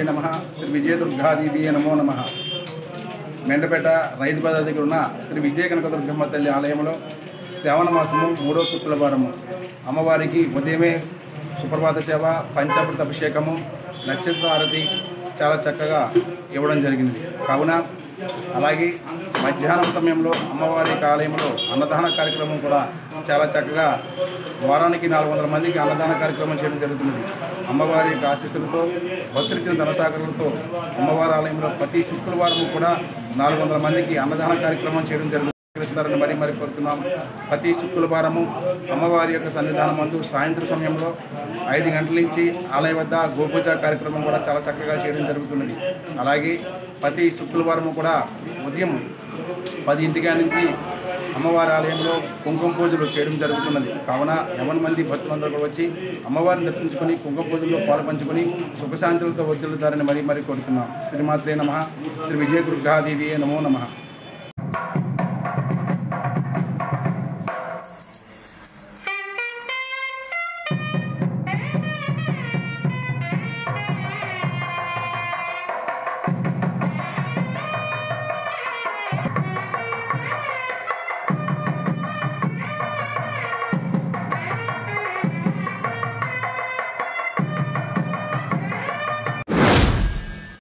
నమ శ్రీ విజయదుర్గాదేవి నమో నమ మెండపేట రైతు బజార్ దగ్గర ఉన్న శ్రీ విజయ కనకదుర్గమ్మ తల్లి ఆలయంలో శ్రావణ మాసము మూడో శుక్రవారము అమ్మవారికి ఉదయమే సుప్రభాత సేవ పంచామృత అభిషేకము నక్షత్ర హారతి చాలా చక్కగా ఇవ్వడం జరిగింది కావున అలాగే మధ్యాహ్నం సమయంలో అమ్మవారి ఆలయంలో అన్నదాన కార్యక్రమం కూడా చాలా చక్కగా వారానికి నాలుగు వందల మందికి అన్నదాన కార్యక్రమం చేయడం జరుగుతున్నది అమ్మవారి యొక్క ఆశీస్సులతో భక్తులిచ్చిన ధనసాగరులతో అమ్మవారి ఆలయంలో ప్రతి శుక్రవారం కూడా నాలుగు వందల మందికి అన్నదాన కార్యక్రమం చేయడం జరుగుతుంది సహకరిస్తారని మరీ మరి కోరుతున్నాం ప్రతి శుక్రవారము అమ్మవారి యొక్క సన్నిధానం మందు సాయంత్రం సమయంలో ఐదు గంటల నుంచి ఆలయ వద్ద గోపూజ కార్యక్రమం కూడా చాలా చక్కగా చేయడం జరుగుతున్నది అలాగే ప్రతి శుక్రవారము కూడా ఉదయం పది ఇంటికా నుంచి అమ్మవారి ఆలయంలో కుంకుమ పూజలు చేయడం జరుగుతున్నది కావున యవన మంది భక్తులందరూ కూడా వచ్చి అమ్మవారిని దర్శించుకొని కుంకుమ పూజల్లో పాల్పంచుకొని సుఖశాంతులతో వదిలుతారని మరీ మరీ కోరుతున్నాం శ్రీమాత్రే నమ శ్రీ విజయ దుర్గాదేవి నమో నమ